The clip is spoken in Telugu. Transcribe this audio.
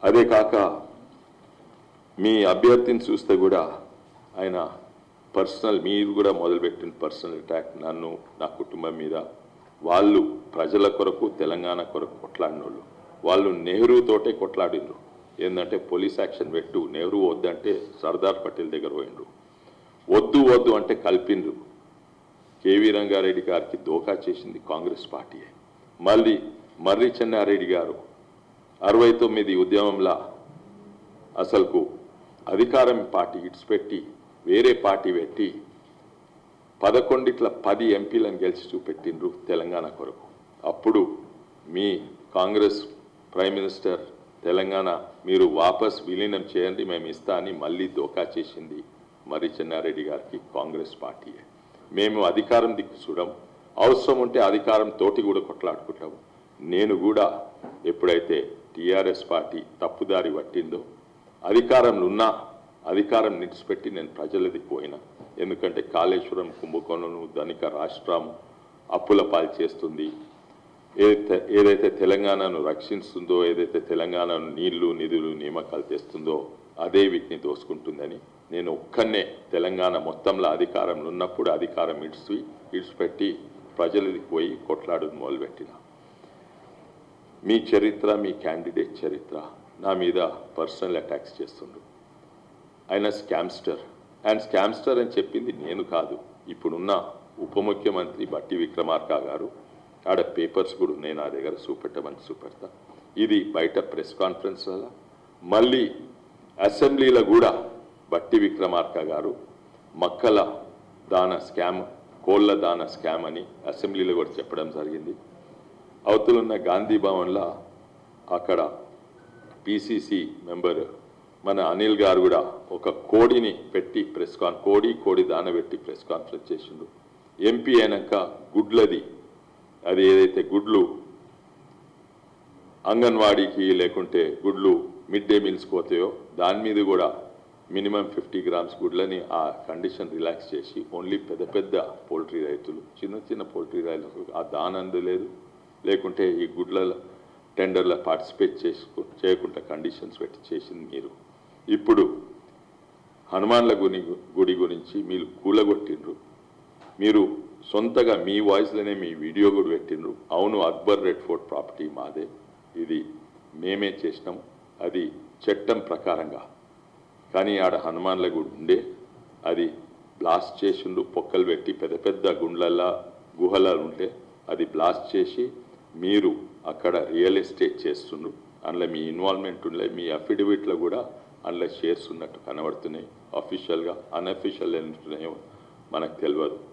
అదే కాక మీ అభ్యర్థిని చూస్తే కూడా ఆయన పర్సనల్ మీరు కూడా మొదలుపెట్టిన పర్సనల్ అటాక్ నన్ను నా కుటుంబం మీద వాళ్ళు ప్రజల కొరకు తెలంగాణ కొరకు కొట్లాడినోళ్ళు వాళ్ళు నెహ్రూ తోటే కొట్లాడినరు ఏంటంటే పోలీస్ యాక్షన్ పెట్టు నెహ్రూ వద్దంటే సర్దార్ పటేల్ దగ్గర పోయిండ్రు వద్దు వద్దు అంటే కలిపిండ్రు కేవీ రంగారెడ్డి గారికి దోకా చేసింది కాంగ్రెస్ పార్టీయే మళ్ళీ మర్రి చెన్నారెడ్డి గారు అరవై తొమ్మిది ఉద్యమంలో అసలుకు అధికారం పార్టీ ఇడిచిపెట్టి వేరే పార్టీ పెట్టి పదకొండిట్ల పది ఎంపీలను గెలిచి చూపెట్టిండ్రు తెలంగాణ కొరకు అప్పుడు మీ కాంగ్రెస్ ప్రైమ్ మినిస్టర్ తెలంగాణ మీరు వాపస్ విలీనం చేయండి మేము ఇస్తా అని మళ్ళీ దోకా చేసింది మరి చెన్నారెడ్డి గారికి కాంగ్రెస్ పార్టీయే మేము అధికారం దిక్కు చూడం అవసరం ఉంటే అధికారం తోటి కూడా కొట్లాడుకుంటాము నేను కూడా ఎప్పుడైతే టీఆర్ఎస్ పార్టీ తప్పుదారి పట్టిందో అధికారంలో ఉన్నా అధికారం నిడిచిపెట్టి నేను ప్రజలది పోయినా ఎందుకంటే కాళేశ్వరం కుంభకోణం ధనిక రాష్ట్రం అప్పుల పాలు చేస్తుంది ఏదైతే ఏదైతే తెలంగాణను రక్షిస్తుందో ఏదైతే తెలంగాణను నీళ్లు నిధులు నియామకాలు తెస్తుందో అదే వీటిని దోసుకుంటుందని నేను ఒక్కనే తెలంగాణ మొత్తంలో అధికారంలో ఉన్నప్పుడు అధికారం ఇడిచి ఇడిచిపెట్టి ప్రజలది పోయి కొట్లాడు మొదలుపెట్టిన మీ చరిత్ర మీ క్యాండిడేట్ చరిత్ర నా మీద పర్సనల్ అటాక్స్ చేస్తుండ్రు ఆయన స్కామ్స్టర్ ఆయన స్కామ్స్టర్ అని చెప్పింది నేను కాదు ఇప్పుడున్న ఉప ముఖ్యమంత్రి బట్టి విక్రమార్క గారు ఆడ పేపర్స్ కూడా ఉన్నాయి నా దగ్గర చూపెట్టమని చూపెడతా ఇది బయట ప్రెస్ కాన్ఫరెన్స్ వల్ల మళ్ళీ అసెంబ్లీలో కూడా బట్టి విక్రమార్క గారు మక్కల దాన స్కామ్ కోళ్ల దాన స్కామ్ అని అసెంబ్లీలో కూడా చెప్పడం జరిగింది అవతలున్న గాంధీ భవన్లో అక్కడ పిసిసి మెంబర్ మన అనిల్ గారు కూడా ఒక కోడిని పెట్టి ప్రెస్ కాన్ కోడి కోడి దాన పెట్టి ప్రెస్ కాన్ఫరెన్స్ చేసిండు ఎంపీ అయినాక గుడ్లది అది ఏదైతే గుడ్లు అంగన్వాడీకి లేకుంటే గుడ్లు మిడ్ డే మీల్స్ పోతాయో దాని మీద కూడా మినిమం ఫిఫ్టీ గ్రామ్స్ గుడ్లని ఆ కండిషన్ రిలాక్స్ చేసి ఓన్లీ పెద్ద పెద్ద పోల్ట్రీ రైతులు చిన్న చిన్న పోల్ట్రీ రైతులకు ఆ దాని అందలేదు లేకుంటే ఈ గుడ్ల టెండర్లో పార్టిసిపేట్ చేసుకు చేయకుండా కండిషన్స్ పెట్టి చేసింది మీరు ఇప్పుడు హనుమాన్ల గుని గుడి గురించి మీరు కూలగొట్టిండ్రు మీరు సొంతగా మీ వాయిస్లోనే మీ వీడియో కూడా పెట్టిండ్రు అవును అక్బర్ రెడ్ ఫోర్ట్ ప్రాపర్టీ మాదే ఇది మేమే చేసినాం అది చట్టం ప్రకారంగా కానీ ఆడ హనుమాన్ల గుడి ఉండే అది బ్లాస్ట్ చేసిండు పొక్కలు పెట్టి పెద్ద పెద్ద గుండ్లల్లా గుహలా ఉంటే అది బ్లాస్ట్ చేసి మీరు అక్కడ రియల్ ఎస్టేట్ చేస్తుండ్రు అందులో మీ ఇన్వాల్వ్మెంట్ ఉండే మీ అఫిడవిట్లో కూడా అందులో షేర్స్ ఉన్నట్టు కనబడుతున్నాయి అఫీషియల్గా అన్అఫీషియల్ ఉంటున్నాయో మనకు తెలియదు